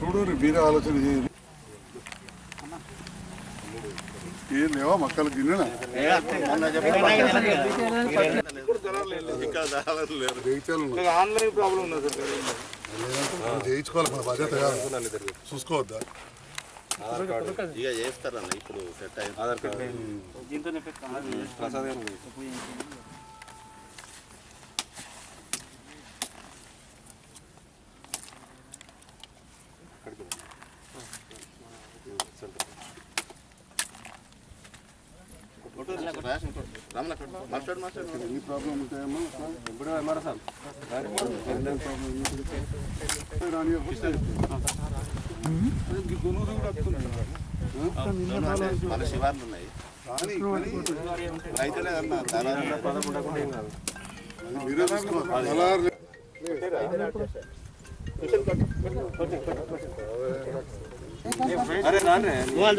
చూడు మీరే ఆలోచన చేయండి ఏం లేవా మక్కలు గిన్నెనా జయించాలి నువ్వు. ఆన్లైన్ ప్రాబ్లం ఉన్నది సార్ లేదంటే మనం జయించుకోవాలి మన బాధ్యత కాదు చూసుకోవద్దా ఇక చేస్తారన్న ఇప్పుడు సెట్ అయింది ఆధార్ కార్డు ప్రసాద్ గారు రమణ మాట్లాడు మాట్లాడు ఎన్ని ప్రాబ్లం ఉంటాయమ్మా ఇప్పుడు ఎంఆర్ఎస్ సార్ రాని వస్తే మన శివార్లు ఉన్నాయి రాని కానీ అయితే లేదన్న దళారు పదకొండకుండా ఏం కాదు అది మీరే చూసుకోవాలి దళారు లే- అరే నాన్నే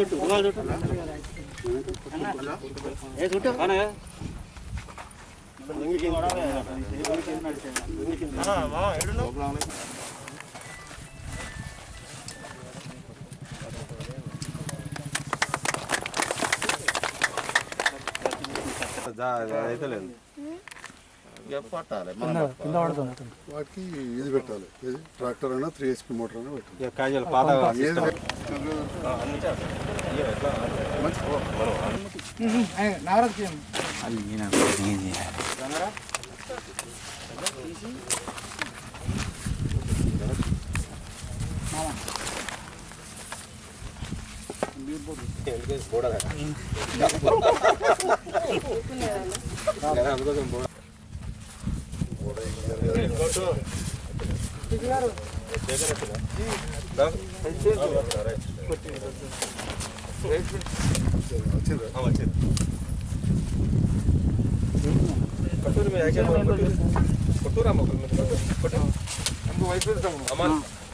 అయితే లేదు పట్టాలి వాటికి ఇది పెట్టాలి ఇది ట్రాక్టర్ అయినా త్రీ హెచ్పి మోటార్ అయినా పెట్టాలి క్యాజువల్ పాత ఏది అందుకోసం బోర్డు వచ్చిందా కొట్టూరు మీ యాక్షన్ కొట్టూరు అమ్మ కొట్టు అమ్మ వైపు అమ్మ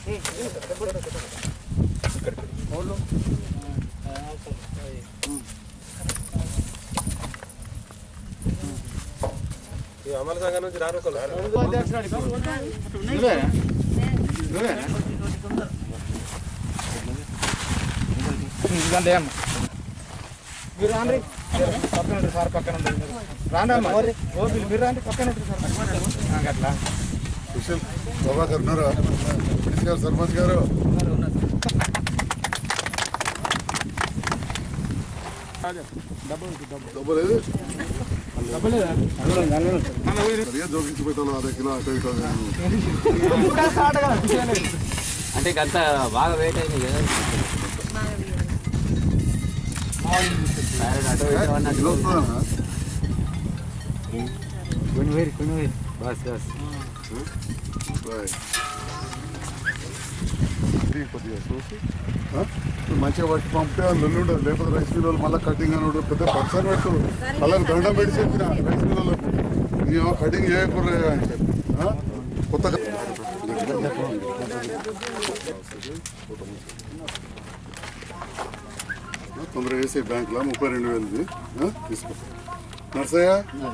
ఈ అమల సంఘం నుంచి రాను మీరు రాండి పక్కన ఉంటుంది సార్ పక్కన ఉంటుంది రాండమ్మా ఓ మీరు మీరు రాండి పక్కన ఉంటుంది సార్ అట్లా సుశీల్ ప్రభాకర్ ఉన్నారా పిడిసి గారు సర్పంచ్ గారు డబ్బు లేదు సరిగా జోకించి పెట్టాలి అదే కిలో అటు ఇటు అంటే ఇంక అంత బాగా వెయిట్ అయింది కదా అటు ఇటు అన్నట్టు కిలో వస్తుందన్నా కొన్ని వేరు కొన్ని వేరు బస్ బస్ Right. ఇది కొద్దిగా చూసి ఆ? మంచిగా పట్టి పంపితే వాళ్ళు లొల్లి ఉండదు లేకపోతే రైస్ మిల్ వాళ్ళు మళ్ళీ కటింగ్ అని ఉండదు పెద్ద పర్సన్ పెట్టు వాళ్ళకి దండం పెట్టి చెప్పిన రైస్ మిల్ వాళ్ళకు నీవు కటింగ్ చేయకూడదు అని చెప్పి ఆ? కొత్తగా తొందరగా వేసే బ్యాంకులో ముప్పై రెండు వేలది ఆ? తీసుకో నర్సయ్య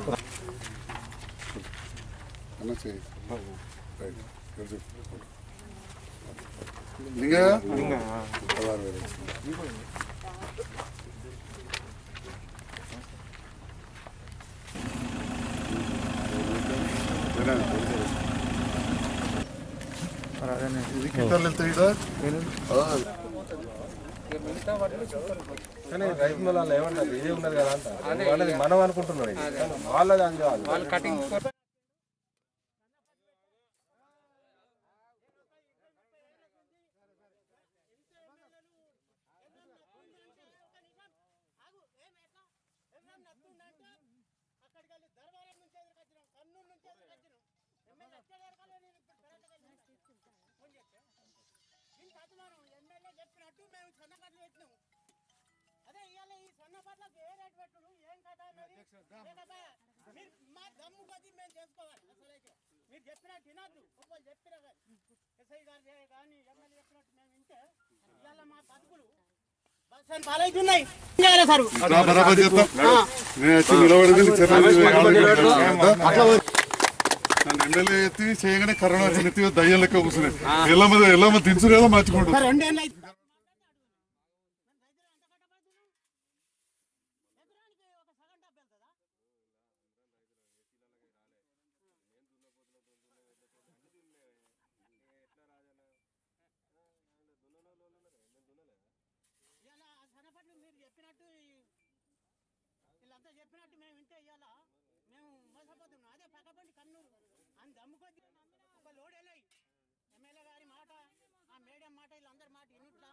అన్న చేయి రైట్ ఇక్కడ చెప్పు. లింగయ్య పదహారు వేలు ఇది కింటాలు ఎంత ఈడ? ఆ, కానీ రైతు మళ్ళీ ఏమన్నారు ఇదే ఉన్నది కదా అంట వాళ్ళది మనం అనుకుంటున్నాం ఇది. కానీ వాళ్ళది అని కాదు కటింగ్ అదే ఇవాళ ఈ సన్న పట్లకు ఏ రేట్ పెట్టుడు ఏం కథ అన్నది లేకపోతే మీరు మా దమ్ము కొద్ది మేము చేసుకోవాలి అసలైతే మీరు చెప్పినట్టు వినద్దు ఒకళ్ళు చెప్పినా కానీ ఎస్ఐ గారు చే- కానీ ఎమ్మెల్యే చెప్పినట్టు మేము వింటే ఇవాళ మా బతుకులు బస్సు పాలవుతున్నాయి ఏం చేయాలి సార్ రా, బరాబర్ చేద్దాం. నేను వచ్చి నిలబడింది చర్యలు తీసుకుంటాను. అట్లా పోయి. ఎమ్మెల్యే ఎత్తి చేయగానే కరోనా వచ్చిన ఎత్తి దయ్యం లెక్క కూర్చున్నాయి ఎల్లమ్మ ఎల్లమ్మ దించునేలా మార్చుకుంటారు రెండేళ్ళు అయితే ఎకరానికి ఒక సగం డబ్బు వెళ్తుందా ఇలా సన్నపట్లు మీరు చెప్పినట్టు ఈ- వీళ్ళంతా చెప్పినట్టు మేము వింటే ఇవాళ మేము మోసపోతున్నాం అదే పక్కపండి కన్నూరు అని దమ్ముకొద్ది ఒక లోడ్ వెళ్ళాయి ఎమ్మెల్యే గారి మాట ఆ మేడం మాట వీళ్ళందరి మాట ఇన్నుట్లా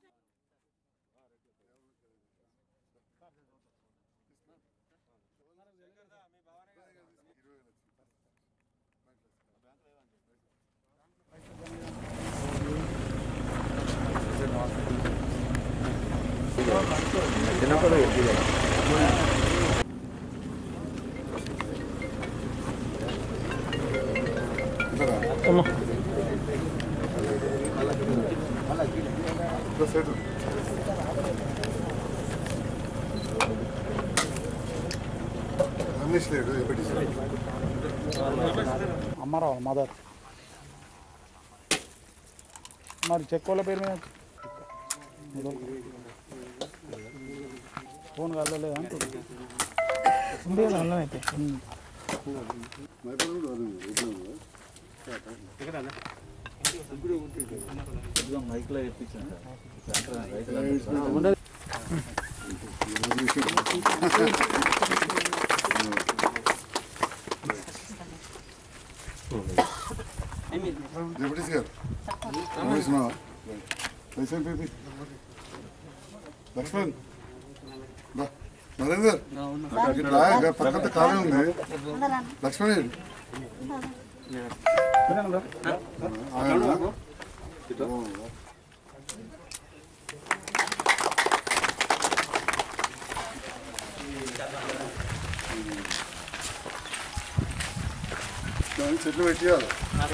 సైడ్ రమేష్ లేడు ఎప్పటి అమ్మారావు మదర్ మరి చెక్కోళ్ళ పేరు మీద ఫోన్ కలవలేదు అంటుంది ఉంది కదా అందులో అయితే డిప్యూటీ గారు రమేష్ నా లైసెన్స్ పేపీ లక్ష్మణ్ దా. నరేందర్ ఇట్లా ఇంకా పక్కన ఖాళీ ఉంది లక్ష్మణ్ ఏడు? ఆయన? ఓ. దానికి చెట్లు పెట్టియాలి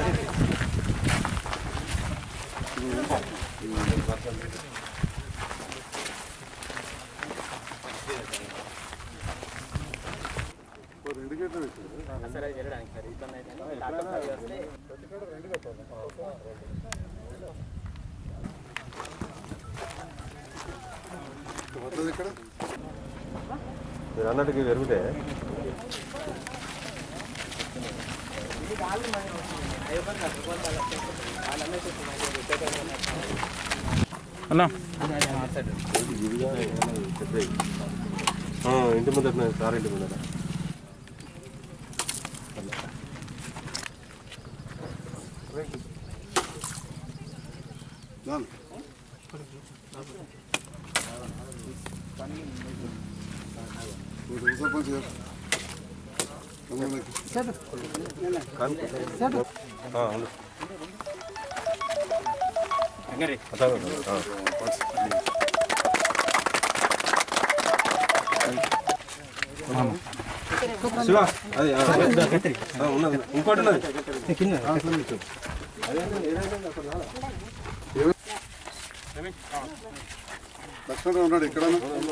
రెండు గంటలు పెట్టారు వద్దది ఇక్కడ మీరు అన్నట్టుగా పెరుగుతే అన్నా ఇంటి ముందర సార్ ఇంటి ముందర దాని ఉప సర్పంచ్ గారు అవును అతను, ఆ. శివ అది ఆ, ఆ, ఉన్నది ఇంకోటి ఉన్నది లక్ష్మణ్ ఉన్నాడు ఇక్కడ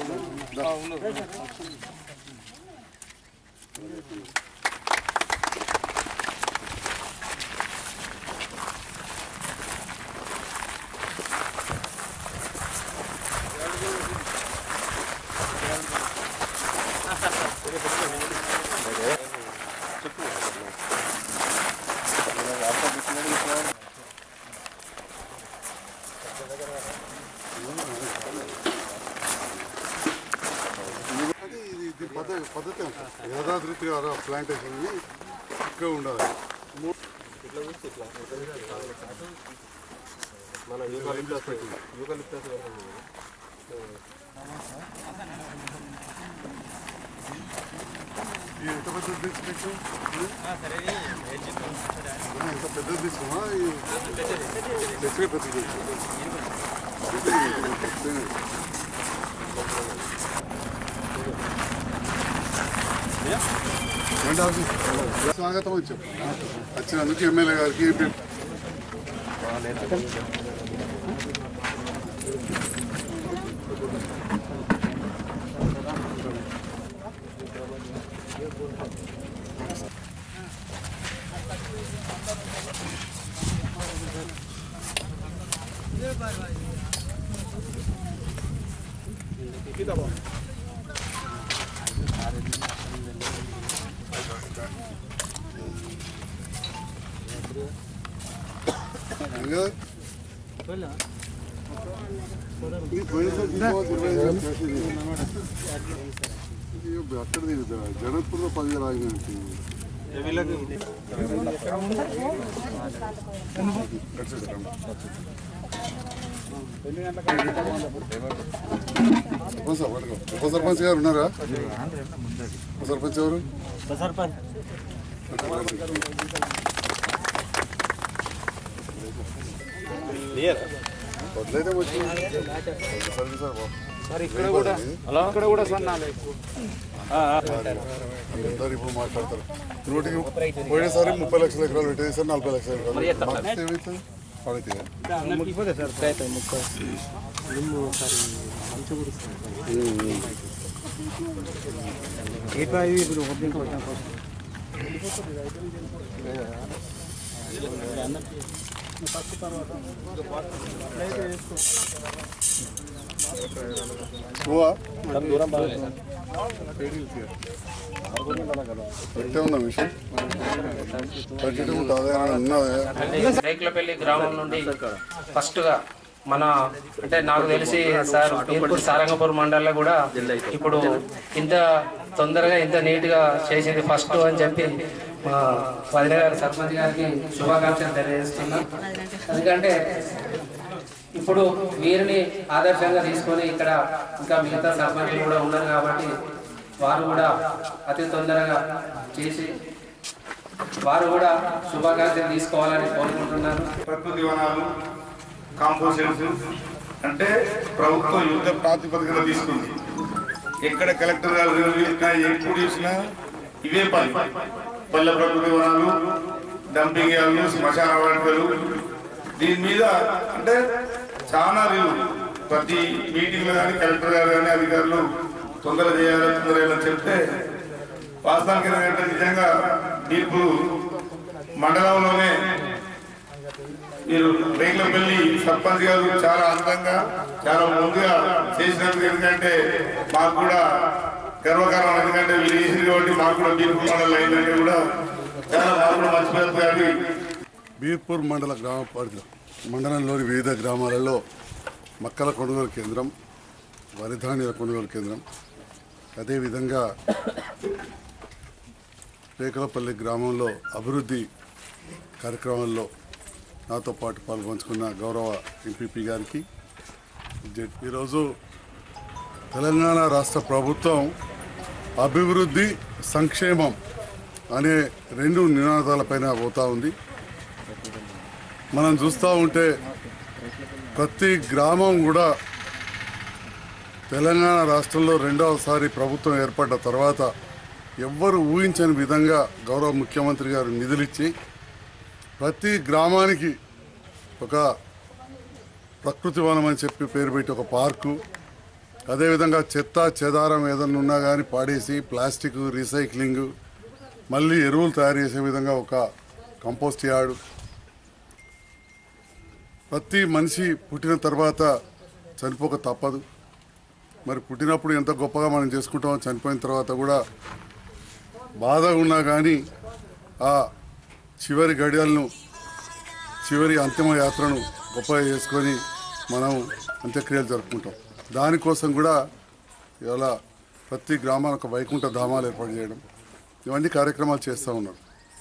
అది ఇది ఇది పద్ధతి పద్ధతి అంట యాదాద్రి గారు ప్లాంటేషన్ ఇక్కడ ఉండాలి మన యూకాలిప్టస్ యూకాలిప్టస్ ఈ ఎంత పెద్దది తీసుకొచ్చు ఎంత పెద్దది తీసుకున్నా ఈ తెచ్చే పెద్దది రెండవది స్వాగతం అని చెప్పు వచ్చినందుకు ఎమ్మెల్యే గారికి ఇంకా ఈ పోయినసారి తీసుకోవాలి, ఇరవై ఐదు వేలు చేసేది. ఇది అక్కడ తిరుగుతా జనత్పూర్లో పదివేలు ఆగినట్టు ఉప సర్పంచ్ గారు ఉన్నారా ఉప సర్పంచ్ ఎవరు వదిలేదే వచ్చి సరే సార్ బాబు సార్ ఇక్కడ కూడా ఇక్కడ కూడా సన్నాలు అందరు ఇప్పుడు మాట్లాడతారు నూటికి పోయినసారి ముప్పై లక్షల ఎకరాలు పెట్టేసారు నలభై లక్షల ఎకరాలు మారితే ఏమవుతుంది పడితే ముగ్గిపోతే సార్ ఇప్పుడు ఒడ్డింకి వచ్చాం నువ్వా పెట్టే ఉన్నా విషయం పెట్టే ఉంటుంది ఉన్నది రేకులపల్లి గ్రామం నుండి ఫస్ట్ గా మన అంటే నాకు తెలిసి సార్ పీర్పూర్ సారంగపూర్ మండలంలో కూడా ఇప్పుడు ఇంత తొందరగా ఇంత నీట్ గా చేసింది ఫస్ట్ అని చెప్పి మా వదిన గారు సర్పంచ్ గారికి శుభాకాంక్షలు తెలియజేస్తున్నా ఎందుకంటే ఇప్పుడు వీరిని ఆదర్శంగా తీసుకొని ఇక్కడ ఇంకా మిగతా సర్పంచులు కూడా ఉన్నారు కాబట్టి వారు కూడా అతి తొందరగా చేసి వారు కూడా శుభాకాంక్షలు తీసుకోవాలని కోరుకుంటున్నాను ప్రకృతి వనాలు కాంపోజిషన్స్ అంటే ప్రభుత్వం యుద్ధ ప్రాతిపదికన తీసుకుంది ఎక్కడ కలెక్టర్ గారు నిర్వహించినా ఎప్పుడు చూసినా ఇవే పని పల్లె ప్రకృతి వనాలు డంపింగ్ యార్డులు శ్మశాన వాటికలు దీని మీద అంటే చాలా రివ్యూ ప్రతి మీటింగ్ లో కానీ కలెక్టర్ గారు కానీ అధికారులు తొందర చేయాలి తొందర చేయాలని చెప్తే వాస్తవానికి ఏంటంటే నిజంగా తీర్పు మండలంలోనే మీరు రేగులపల్లి సర్పంచ్ గారు చాలా అందంగా చాలా ముందుగా చేసినందుకు ఎందుకంటే మాకు కూడా గర్వకారణం ఎందుకంటే వీళ్ళు చేసింది కాబట్టి మాకు కూడా తీర్పు మండలం అయిందంటే కూడా చాలా మాకు కూడా మర్చిపోతుంది కానీ బీర్పూర్ మండల గ్రామ పరిధిలో మండలంలోని వివిధ గ్రామాలలో మక్కల కొనుగోలు కేంద్రం వరిధాన్యాల కొనుగోలు కేంద్రం అదేవిధంగా రేకలపల్లి గ్రామంలో అభివృద్ధి కార్యక్రమంలో నాతో పాటు పాల్గొంచుకున్న గౌరవ ఎంపీపీ గారికి జెడ్- ఈరోజు తెలంగాణ రాష్ట్ర ప్రభుత్వం అభివృద్ధి సంక్షేమం అనే రెండు నినాదాలపైన పోతా ఉంది మనం చూస్తూ ఉంటే ప్రతి గ్రామం కూడా తెలంగాణ రాష్ట్రంలో రెండవసారి ప్రభుత్వం ఏర్పడ్డ తర్వాత ఎవ్వరు ఊహించని విధంగా గౌరవ ముఖ్యమంత్రి గారు నిధులిచ్చి ప్రతి గ్రామానికి ఒక ప్రకృతి వనం అని చెప్పి పేరు పెట్టి ఒక పార్కు అదేవిధంగా చెత్త చెదారం ఏదన్నా ఉన్నా కానీ పాడేసి ప్లాస్టిక్ రీసైక్లింగ్ మళ్ళీ ఎరువులు తయారు చేసే విధంగా ఒక కంపోస్ట్ యార్డు ప్రతి మనిషి పుట్టిన తర్వాత చనిపోక తప్పదు మరి పుట్టినప్పుడు ఎంత గొప్పగా మనం చేసుకుంటామో చనిపోయిన తర్వాత కూడా బాధగా ఉన్నా కానీ ఆ చివరి గడియలను చివరి అంతిమ యాత్రను గొప్పగా చేసుకొని మనం అంత్యక్రియలు జరుపుకుంటాం దానికోసం కూడా ఇవాళ ప్రతి గ్రామానికి ఒక వైకుంఠ ధామాలు ఏర్పాటు చేయడం ఇవన్నీ కార్యక్రమాలు చేస్తూ ఉన్నారు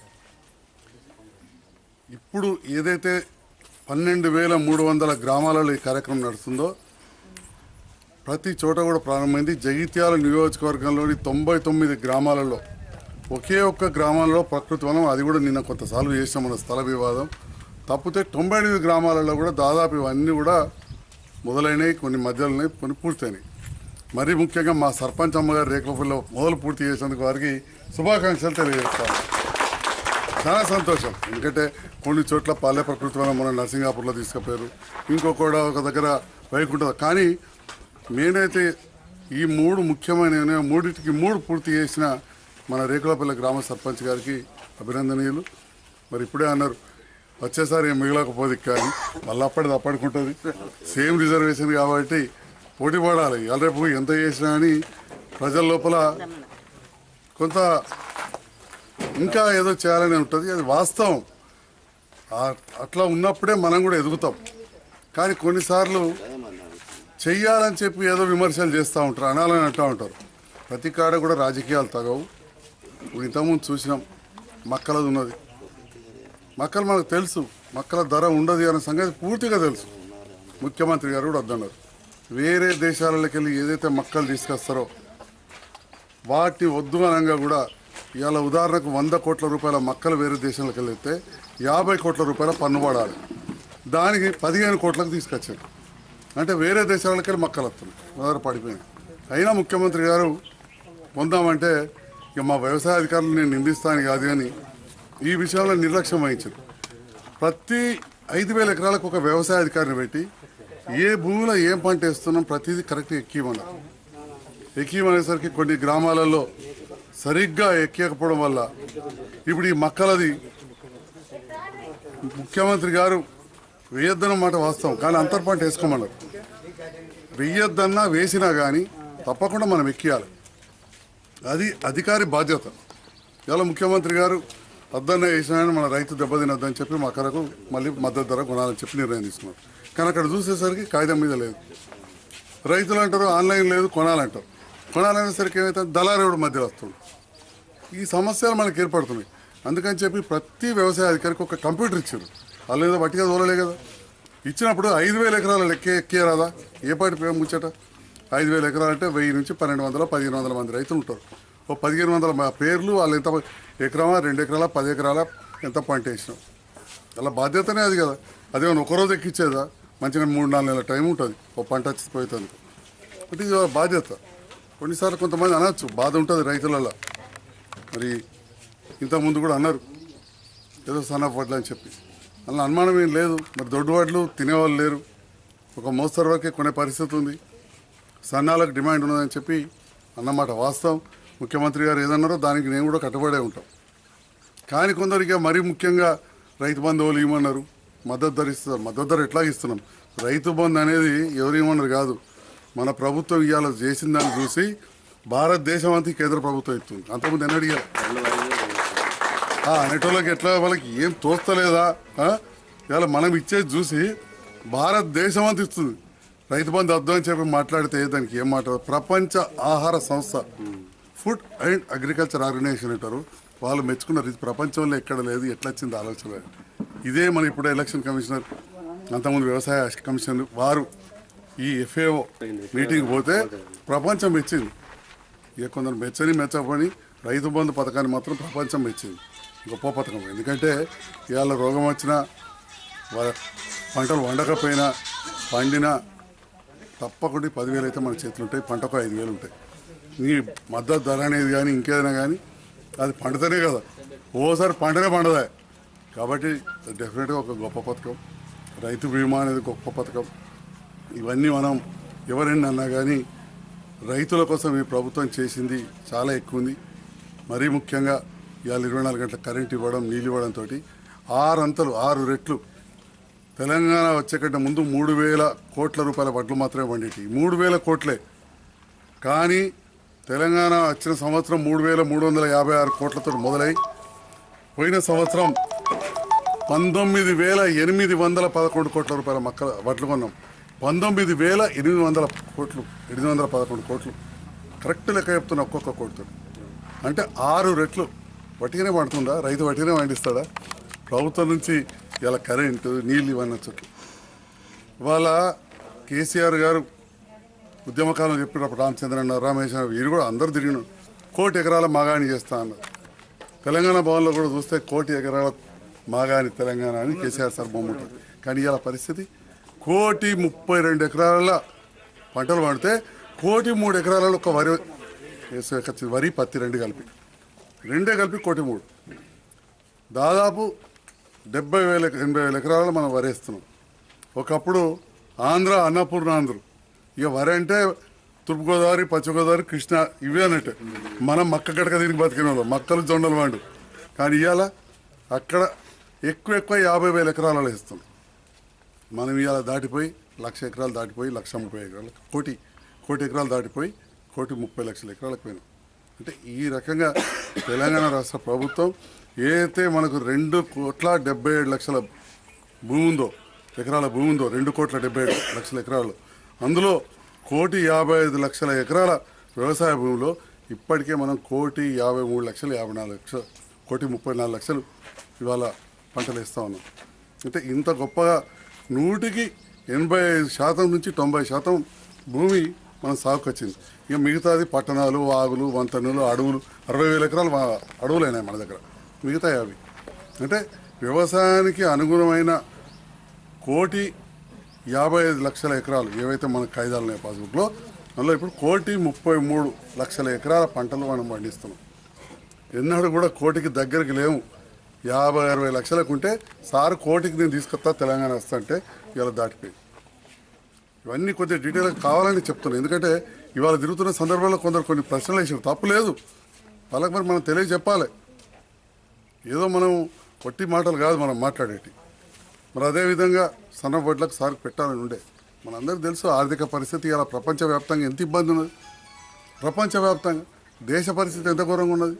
ఇప్పుడు ఏదైతే పన్నెండు వేల మూడు వందల గ్రామాలలో ఈ కార్యక్రమం నడుస్తుందో ప్రతి చోట కూడా ప్రారంభమైంది జగిత్యాల నియోజకవర్గంలోని తొంభై తొమ్మిది గ్రామాలలో ఒకే ఒక్క గ్రామంలో ప్రకృతి వనం అది కూడా నిన్న కొంతసార్లు చేసాం మన స్థల వివాదం తప్పితే తొంభై ఎనిమిది గ్రామాలలో కూడా దాదాపు ఇవన్నీ కూడా మొదలైనవి కొన్ని మధ్యలో ఉన్నాయి కొన్ని పూర్తయినాయి మరీ ముఖ్యంగా మా సర్పంచ్ అమ్మగారు రేకులపల్లిలో మొదలు పూర్తి చేసేందుకు వారికి శుభాకాంక్షలు తెలియజేస్తాను చాలా సంతోషం ఎందుకంటే కొన్ని చోట్ల పల్లె ప్రకృతి వనం మన నరసింగాపూర్లో తీసుకుపోయారు ఇంకొకడ ఒక దగ్గర వైకుంఠ కానీ నేనైతే ఈ మూడు ముఖ్యమైన మూడింటికి మూడు పూర్తి చేసిన మన రేకులపల్లి గ్రామ సర్పంచ్ గారికి అభినందనీయులు మరి ఇప్పుడే అన్నారు వచ్చేసారి ఏం మిగలకపోతే కానీ మళ్ళీ అప్పటిది అప్పటికుంటుంది సేమ్ రిజర్వేషన్ కాబట్టి పోటీ పడాలి ఇవాళ రేపు ఎంత చేసినా అని ప్రజల లోపల కొంత ఇంకా ఏదో చేయాలని ఉంటుంది అది వాస్తవం ఆ- అట్లా ఉన్నప్పుడే మనం కూడా ఎదుగుతాం కానీ కొన్నిసార్లు చెయ్యాలని చెప్పి ఏదో విమర్శలు చేస్తూ ఉంటారు అనాలని అంటూ ఉంటారు ప్రతి కాడ కూడా రాజకీయాలు తగవు ఇప్పుడు ఇంతకుముందు చూసినాం మక్కలది ఉన్నది మక్కలు మనకు తెలుసు మక్కల ధర ఉండదు అనే సంగతి పూర్తిగా తెలుసు ముఖ్యమంత్రి గారు కూడా వద్దన్నారు వేరే దేశాలకి వెళ్ళి ఏదైతే మక్కలు తీసుకొస్తారో వాటిని వద్దు అనగా కూడా ఇవాళ ఉదాహరణకు వంద కోట్ల రూపాయల మక్కలు వేరే దేశాలకు వెళ్తే యాభై కోట్ల రూపాయల పన్ను పడాలి దానికి పదిహేను కోట్లకు తీసుకొచ్చారు అంటే వేరే దేశాలకి వెళ్ళి మక్కలు వస్తున్నాయి మొదట పడిపోయినాయి అయినా ముఖ్యమంత్రి గారు పొందామంటే ఇక మా వ్యవసాయ అధికారులు నేను నిందిస్తాను కాదు కానీ ఈ విషయంలో నిర్లక్ష్యం వహించారు ప్రతి ఐదు వేల ఎకరాలకు ఒక వ్యవసాయ అధికారిని పెట్టి ఏ భూమిలో ఏం పంట వేస్తున్నాం ప్రతిదీ కరెక్ట్ ఎక్కిమన్నారు ఎక్కిమనేసరికి కొన్ని గ్రామాలలో సరిగ్గా ఎక్కకపోవడం వల్ల ఇప్పుడు ఈ మక్కలది ముఖ్యమంత్రి గారు వేయొద్దన్నమాట వాస్తవం కానీ అంతర్ పంట వేసుకోమన్నారు వెయ్యొద్దన్నా వేసినా కానీ తప్పకుండా మనం ఎక్కియాలి అది అధికారి బాధ్యత ఇవాళ ముఖ్యమంత్రి గారు వద్దన్న వేసినా మన రైతు దెబ్బతినొద్దని చెప్పి మక్కలకు మళ్ళీ మద్దతు ధర కొనాలని చెప్పి నిర్ణయం తీసుకున్నారు కానీ అక్కడ చూసేసరికి కాగితం మీద లేదు రైతులు అంటారు ఆన్లైన్ లేదు కొనాలంటారు కొనాలనేసరికి ఏమైతే దళారేవుడు మధ్యలో వస్తుంది ఈ సమస్యలు మనకి ఏర్పడుతున్నాయి అందుకని చెప్పి ప్రతి వ్యవసాయ అధికారికి ఒక కంప్యూటర్ ఇచ్చారు వాళ్ళు ఏదో బట్టిగా తోలలే కదా ఇచ్చినప్పుడు ఐదు వేల ఎకరాల లెక్క ఎక్కే రాదా ఏ పాటి పేరు ముచ్చట ఐదు వేల ఎకరాలు అంటే వెయ్యి నుంచి పన్నెండు వందల పదిహేను వందల మంది రైతులు ఉంటారు ఓ పదిహేను వందల మ- పేర్లు వాళ్ళు ఎంత ఎకరమా రెండు ఎకరాల పది ఎకరాల ఎంత పంట వేసినాం అలా బాధ్యతనే అది కదా అదేమన్నా ఒకరోజు ఎక్కిచ్చేదా మంచిగా మూడు నాలుగు నెలల టైం ఉంటుంది ఓ పంట వచ్చిపోతుంది అంటే ఇది వాళ్ళ బాధ్యత కొన్నిసార్లు కొంతమంది అనొచ్చు బాధ ఉంటుంది రైతులలో మరి ఇంతకుముందు కూడా అన్నారు ఏదో సన్నపు వడ్లు అని చెప్పి అలా అనుమానం ఏం లేదు మరి దొడ్డు వడ్లు తినేవాళ్ళు లేరు ఒక మోస్తరు వరకే కొనే పరిస్థితి ఉంది సన్నాలకు డిమాండ్ ఉన్నదని చెప్పి అన్నమాట వాస్తవం ముఖ్యమంత్రి గారు ఏదన్నారో దానికి నేను కూడా కట్టుబడే ఉంటాం కానీ కొందరికి మరీ ముఖ్యంగా రైతు బంధువులు ఇవ్వమన్నారు మద్దతు ధర ఇస్తున్నారు మద్దతు ధర ఎట్లా ఇస్తున్నాం రైతు బంధు అనేది ఎవరు ఇవ్వమన్నారు కాదు మన ప్రభుత్వం ఇవాళ చేసిన దాన్ని చూసి భారతదేశం అంతా ఈ కేంద్ర ప్రభుత్వం ఇస్తుంది అంతకుముందు ఎన్నో అడిగారు ఆ, అనేటోళ్ళకి ఎట్లా వాళ్ళకి ఏం తోస్తలేదా ఆ? ఇవాళ మనం ఇచ్చేది చూసి భారతదేశం అంతా ఇస్తుంది రైతు బంధు వద్దు అని చెప్పి మాట్లాడితే దానికి ఏం మాట్లాడదు ప్రపంచ ఆహార సంస్థ ఫుడ్ అండ్ అగ్రికల్చర్ ఆర్గనైజేషన్ అంటారు వాళ్ళు మెచ్చుకున్నారు ఇది ప్రపంచంలో ఎక్కడ లేదు ఎట్లా వచ్చింది ఆలోచన ఇదే మన ఇప్పుడు ఎలక్షన్ కమిషనర్ అంతకుముందు వ్యవసాయ కమిషన్ వారు ఈ ఎఫ్ఏఓ మీటింగ్ పోతే ప్రపంచం మెచ్చింది ఇక కొందరు మెచ్చని మెచ్చకపోని రైతు బంధు పథకాన్ని మాత్రం ప్రపంచం మెచ్చింది గొప్ప పథకం ఎందుకంటే ఇవాళ రోగం వచ్చినా వాళ్ళ పంటలు వండకపోయినా పండినా తప్పకుండా ఈ పదివేలు అయితే మన చేతులు ఉంటాయి పంటకు ఐదు వేలు ఉంటాయి నీ మద్దతు ధర అనేది కానీ ఇంకేదైనా కానీ అది పండుతనే కదా ఓసారి పంటనే పండదా కాబట్టి డెఫినెట్గా ఒక గొప్ప పథకం రైతు బీమా అనేది గొప్ప పథకం ఇవన్నీ మనం ఎవరైనా అన్నా కానీ రైతుల కోసం ఈ ప్రభుత్వం చేసింది చాలా ఎక్కువ ఉంది మరీ ముఖ్యంగా ఇవాళ ఇరవై నాలుగు గంటల కరెంట్ ఇవ్వడం నీళ్ళు ఇవ్వడంతో ఆరు అంతలు ఆరు రెట్లు తెలంగాణ వచ్చే కంటే ముందు మూడు వేల కోట్ల రూపాయల వడ్లు మాత్రమే పండేటి మూడు వేల కోట్లే కానీ తెలంగాణ వచ్చిన సంవత్సరం మూడు వేల మూడు వందల యాభై ఆరు కోట్లతో మొదలై పోయిన సంవత్సరం పంతొమ్మిది వేల ఎనిమిది వందల పదకొండు కోట్ల రూపాయల మక్క వడ్లు కొన్నాం పంతొమ్మిది వేల ఎనిమిది వందల కోట్లు ఎనిమిది వందల పదకొండు కోట్లు కరెక్ట్ లెక్క చెప్తున్నా ఒక్కొక్క కోటితో అంటే ఆరు రెట్లు వట్టిగానే పండుతుందా రైతు వట్టిగానే పండిస్తాడా ప్రభుత్వం నుంచి ఇలా కరెంటు నీళ్ళు ఇవన్నీ వచ్చట్లు ఇవాళ కేసీఆర్ గారు ఉద్యమకాలం చెప్పినప్పుడు రామచంద్రన్న రమేష్ అన్న వీరు కూడా అందరూ తిరిగినారు కోటి ఎకరాల మాగాణి చేస్తా అన్నారు తెలంగాణ భవన్లో కూడా చూస్తే కోటి ఎకరాల మాగాని తెలంగాణ అని కేసీఆర్ సార్ బొమ్మ ఉంటుంది కానీ ఇలా పరిస్థితి కోటి ముప్పై రెండు ఎకరాల పంటలు పండితే కోటి మూడు ఎకరాలలో ఒక వరి వేసే వరి పత్తి రెండు కలిపి రెండే కలిపి కోటి మూడు దాదాపు డెబ్బై వేల ఎనభై వేల ఎకరాలలో మనం వరేస్తున్నాం ఒకప్పుడు ఆంధ్ర అన్నపూర్ణ ఆంధ్ర ఇక వరి అంటే తూర్పుగోదావరి పశ్చిమగోదావరి కృష్ణ ఇవే అన్నట్టే మనం మక్క గడక దీనికి బతికిన వాళ్ళం మక్కలు జొండలు వాడు కానీ ఇవాళ అక్కడ ఎక్కువ ఎక్కువ యాభై వేల ఎకరాలలో ఇస్తున్నాం మనం ఇవాళ దాటిపోయి లక్ష ఎకరాలు దాటిపోయి లక్ష ముప్పై ఎకరాలు కోటి కోటి ఎకరాలు దాటిపోయి కోటి ముప్పై లక్షల ఎకరాలకు పోయినాం అంటే ఈ రకంగా తెలంగాణ రాష్ట్ర ప్రభుత్వం ఏదైతే మనకు రెండు కోట్ల డెబ్బై ఏడు లక్షల భూమి ఉందో ఎకరాల భూమి ఉందో రెండు కోట్ల డెబ్బై ఏడు లక్షల ఎకరాలు అందులో కోటి యాభై ఐదు లక్షల ఎకరాల వ్యవసాయ భూమిలో ఇప్పటికే మనం కోటి యాభై మూడు లక్షలు యాభై నాలుగు లక్షలు కోటి ముప్పై నాలుగు లక్షలు ఇవాళ పంటలు వేస్తూ ఉన్నాం అంటే ఇంత గొప్పగా నూటికి ఎనభై ఐదు శాతం నుంచి తొంభై శాతం భూమి మనం సాగుకు వచ్చింది ఇక మిగతాది పట్టణాలు వాగులు వంతెనలు అడవులు అరవై వేల ఎకరాలు మా అడవులు అయినాయి మన దగ్గర మిగతాయి అవి అంటే వ్యవసాయానికి అనుగుణమైన కోటి యాభై ఐదు లక్షల ఎకరాలు ఏవైతే మన కాయిదాలు ఉన్నాయి పాస్బుక్లో అందులో ఇప్పుడు కోటి ముప్పై మూడు లక్షల ఎకరాల పంటలు మనం పండిస్తున్నాం ఎన్నడూ కూడా కోటికి దగ్గరికి లేవు యాభై అరవై లక్షలకు ఉంటే సార్ కోటికి నేను తీసుకొస్తా తెలంగాణ వస్తా అంటే ఇవాళ దాటిపోయి ఇవన్నీ కొద్దిగా డీటెయిల్గా కావాలని చెప్తున్నాను ఎందుకంటే ఇవాళ తిరుగుతున్న సందర్భంలో కొందరు కొన్ని ప్రశ్నలు వేసారు తప్పు లేదు వాళ్ళకి మరి మనం తెలియ చెప్పాలి ఏదో మనం కొట్టి మాటలు కాదు మనం మాట్లాడేటి మరి అదేవిధంగా సన్న వడ్లకు సార్ పెట్టాలని ఉండే మనందరికీ తెలుసు ఆర్థిక పరిస్థితి ఇలా ప్రపంచవ్యాప్తంగా ఎంత ఇబ్బంది ఉన్నది ప్రపంచవ్యాప్తంగా దేశ పరిస్థితి ఎంత ఘోరంగా ఉన్నది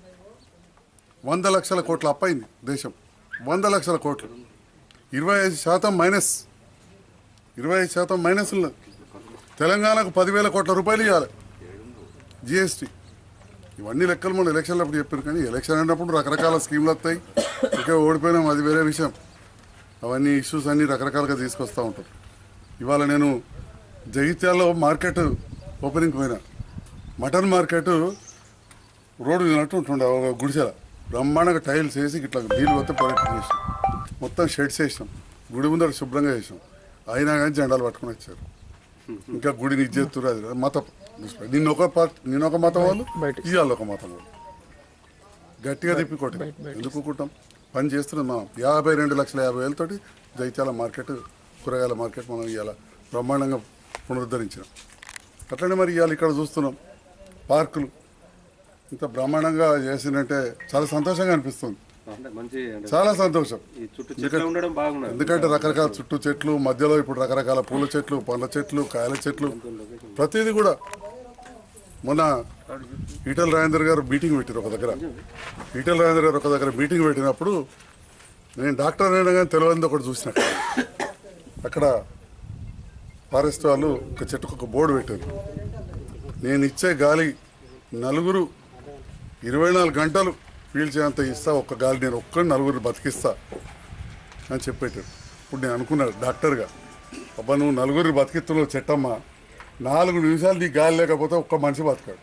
వంద లక్షల కోట్ల అప్పైంది దేశం వంద లక్షల కోట్లు ఇరవై ఐదు శాతం మైనస్ ఇరవై ఐదు శాతం మైనస్ ఉన్నది తెలంగాణకు పదివేల కోట్ల రూపాయలు ఇవ్వాలి జిఎస్టీ ఇవన్నీ లెక్కలు మన ఎలక్షన్లు అప్పుడు చెప్పారు కానీ ఎలక్షన్ అయినప్పుడు రకరకాల స్కీమ్లు వస్తాయి ఇంకా ఓడిపోయినాం అది వేరే విషయం అవన్నీ ఇష్యూస్ అన్నీ రకరకాలుగా తీసుకొస్తూ ఉంటారు ఇవాళ నేను జగిత్యాలలో మార్కెట్ ఓపెనింగ్ పోయినా మటన్ మార్కెట్ రోడ్డు తిన్నట్టు ఉంటుండే ఒక గుడిసెల బ్రహ్మాండంగా టైల్స్ వేసి ఇట్లా నీళ్ళు పోతే పొరట్టు చేసాం మొత్తం షెడ్స్ వేసినాం గుడి ముందర శుభ్రంగా వేసాం అయినా కానీ జెండాలు పట్టుకొని వచ్చారు ఇంకా గుడిని ఇచ్చేస్తారు అది మత నిన్న ఒక పార్ట్ నిన్న ఒక మతం వాళ్ళు ఇవాళ ఒక మతం వాళ్ళు గట్టిగా తిప్పి కొట్టి ఎందుకు కుట్టాం పని చేస్తున్నాం మనం యాభై రెండు లక్షల యాభై వేలతోటి జైత్యాల మార్కెట్ కూరగాయల మార్కెట్ మనం ఇవాళ బ్రహ్మాండంగా పునరుద్ధరించినాం అట్లనే మరి ఇవాళ ఇక్కడ చూస్తున్నాం పార్కులు ఇంత బ్రహ్మాండంగా చేసిందంటే చాలా సంతోషంగా అనిపిస్తుంది అంటే మంచి అంటే చాలా సంతోషం ఈ చుట్టూ చెట్లు ఉండడం బాగున్నది ఎందుకంటే రకరకాల చుట్టూ చెట్లు మధ్యలో ఇప్పుడు రకరకాల పూల చెట్లు పండ్ల చెట్లు కాయల చెట్లు ప్రతిదీ కూడా మొన్న ఈటల రాజేందర్ గారు మీటింగ్ పెట్టారు ఒక దగ్గర ఈటల రాజేందర్ గారు ఒక దగ్గర మీటింగ్ పెట్టినప్పుడు నేను డాక్టర్ అయినా కానీ తెలియదు ఒకటి చూసిన అక్కడ ఫారెస్ట్ వాళ్ళు ఒక చెట్టుకు ఒక బోర్డు పెట్టారు నేను ఇచ్చే గాలి నలుగురు ఇరవై నాలుగు గంటలు పీల్చేంత ఇస్తా ఒక్క గాలి నేను ఒక్కరిని నలుగురు బతికిస్తా అని చెప్పేటాడు ఇప్పుడు నేను అనుకున్నాను డాక్టర్గా అబ్బా నువ్వు నలుగురిని బతికిస్తున్నావు చెట్టమ్మ నాలుగు నిమిషాలు నీ గాలి లేకపోతే ఒక్క మనిషి బతకాడు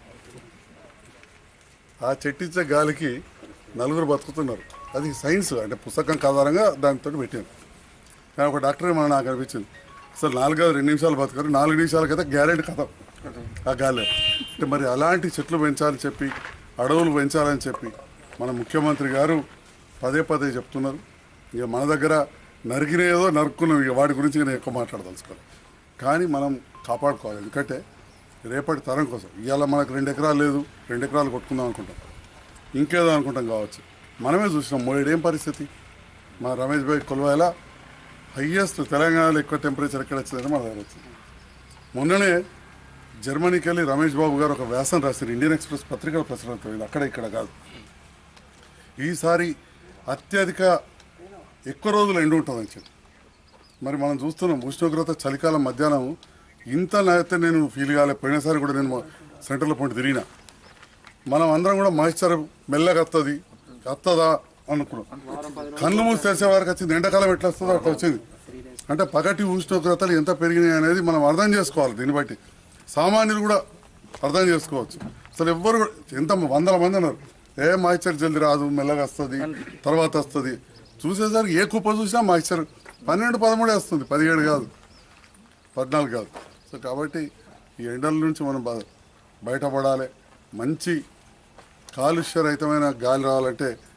ఆ చెట్టిచ్చే గాలికి నలుగురు బతుకుతున్నారు అది సైన్స్ అంటే పుస్తకం ఆధారంగా దానితో పెట్టాను కానీ ఒక డాక్టర్ మన నాకు అనిపించింది అసలు నాలుగు రెండు నిమిషాలు బతకారు నాలుగు నిమిషాలకైతే గ్యారెంటీ కథ ఆ గాలి అంటే మరి అలాంటి చెట్లు పెంచాలని చెప్పి అడవులు పెంచాలని చెప్పి మన ముఖ్యమంత్రి గారు పదే పదే చెప్తున్నారు ఇక మన దగ్గర నరికినేదో నరుక్కున్నాం ఇక వాటి గురించి నేను ఎక్కువ మాట్లాడదలుచుకోవాలి కానీ మనం కాపాడుకోవాలి ఎందుకంటే రేపటి తరం కోసం ఇవాళ మనకు రెండు ఎకరాలు లేదు రెండు ఎకరాలు కొట్టుకుందాం అనుకుంటాం ఇంకేదో అనుకుంటాం కావచ్చు మనమే చూసినాం మోడేం పరిస్థితి మా రమేష్ భాయ్ కొలువాయిలా హయ్యెస్ట్ తెలంగాణలో ఎక్కువ టెంపరేచర్ ఎక్కడ వచ్చిందని మన దగ్గర వచ్చింది మొన్ననే జర్మనీకి వెళ్ళి రమేష్ బాబు గారు ఒక వ్యాసం రాశారు ఇండియన్ ఎక్స్ప్రెస్ పత్రికల ప్రచురణతో ఇది అక్కడ ఇక్కడ కాదు ఈసారి అత్యధిక ఎక్కువ రోజులు ఎండు ఉంటుందని చెప్పి మరి మనం చూస్తున్నాం ఉష్ణోగ్రత చలికాలం మధ్యాహ్నం ఇంత అయితే నేను ఫీల్ కాలే పోయినసారి కూడా నేను సెంటర్లో పొంటి తిరిగిన మనం అందరం కూడా మాయిశ్చర్ మెల్లగా వస్తుంది వస్తుందా అనుకున్నాం కళ్ళు మూసి తెరిచే వారికి వచ్చింది ఎండాకాలం ఎట్లా వస్తుందో అట్లా వచ్చింది అంటే పగటి ఉష్ణోగ్రతలు ఎంత పెరిగినాయి అనేది మనం అర్థం చేసుకోవాలి దీన్ని బట్టి సామాన్యులు కూడా అర్థం చేసుకోవచ్చు అసలు ఎవ్వరు కూడా- ఎంత వందల మంది అన్నారు ఏ మాయిశ్చర్ జల్ది రాదు మెల్లగా వస్తుంది తర్వాత వస్తుంది చూసేసరికి ఏ కుప్ప చూసినా మాయిశ్చర్ పన్నెండు పదమూడే వస్తుంది పదిహేడు కాదు పద్నాలుగు కాదు సో కాబట్టి ఈ ఎండల నుంచి మనం బ- బయటపడాలి మంచి కాలుష్యరహితమైన గాలి రావాలంటే